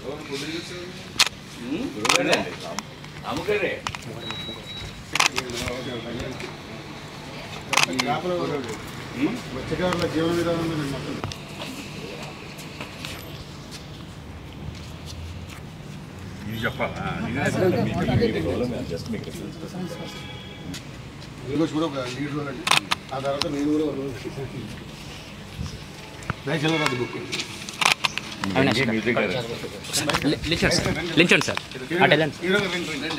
అమ్మగారే మత్స్యకారుల జీవన విధానం మీద మొత్తం ఇది చెప్పాలా ఈరోజు కూడా ఒక లీడ్ రోల్ అండి ఆ తర్వాత నేను కూడా ఒక రోల్ నేషనల్ రాదు బుక్ లించండి సార్ లించండి సార్ అటు వెళ్ళండి ఈరోజు రెండు రెండు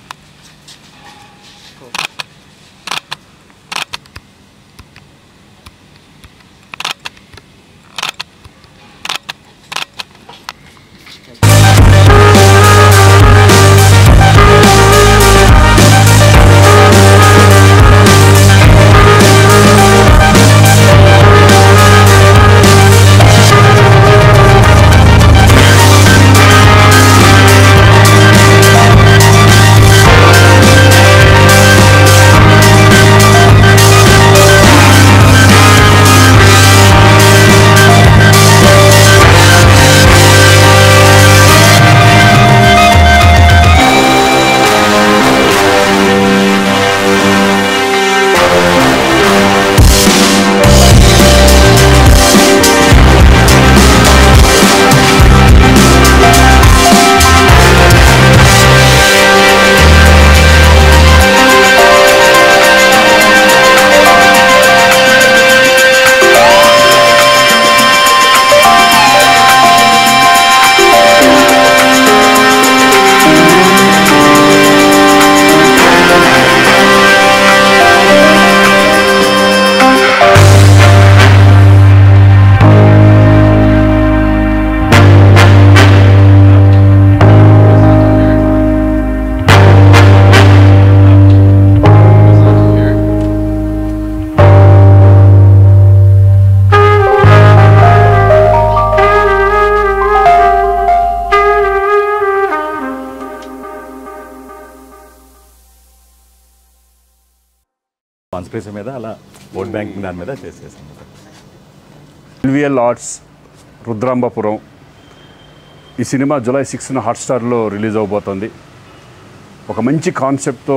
కాన్స్పిరసీ మీద అలా ఓట్ బ్యాంకింగ్ దాని మీద చేసేసాం ఎల్విఎల్ ఆర్ట్స్ రుద్రాంబపురం ఈ సినిమా జూలై సిక్స్న హాట్స్టార్లో రిలీజ్ అవబోతోంది ఒక మంచి కాన్సెప్ట్తో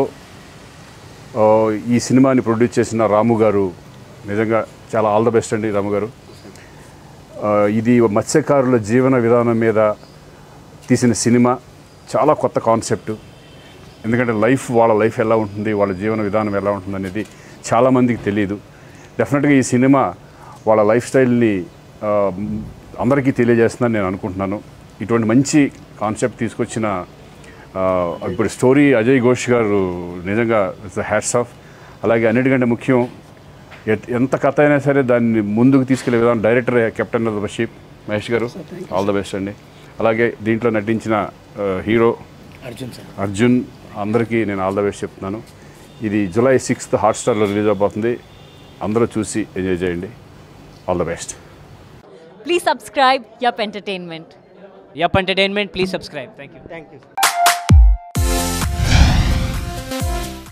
ఆ, ఈ సినిమాని ప్రొడ్యూస్ చేసిన రాము గారు నిజంగా చాలా ఆల్ ద బెస్ట్ అండి రాము గారు ఆ, ఇది మత్స్యకారుల జీవన విధానం మీద తీసిన సినిమా చాలా కొత్త కాన్సెప్ట్ ఎందుకంటే లైఫ్ వాళ్ళ లైఫ్ ఎలా ఉంటుంది వాళ్ళ జీవన విధానం ఎలా ఉంటుంది అనేది చాలామందికి తెలియదు డెఫినెట్గా ఈ సినిమా వాళ్ళ లైఫ్ స్టైల్ని ఆ, అందరికీ తెలియజేస్తుందని నేను అనుకుంటున్నాను ఇటువంటి మంచి కాన్సెప్ట్ తీసుకొచ్చిన ఆ, ఇప్పుడు స్టోరీ అజయ్ ఘోష్ గారు నిజంగా హ్యాట్స్ ఆఫ్ అలాగే అన్నిటికంటే ముఖ్యం ఎట్- ఎంత కథ అయినా సరే దాన్ని ముందుకు తీసుకెళ్లే విధానం director captain of the ship Mahesh గారు ఆల్ ద బెస్ట్ అండి అలాగే దీంట్లో నటించిన ఆ, హీరో అర్జున్ సార్ అర్జున్ అందరికీ నేను ఆల్ ద బెస్ట్ చెప్తున్నాను ఇది జూలై సిక్స్త్ హాట్స్టార్లో రిలీజ్ అవబోతుంది అందరూ చూసి ఎంజాయ్ చేయండి all the best Please subscribe Yup Entertainment. Yup entertainment please subscribe thank you thank you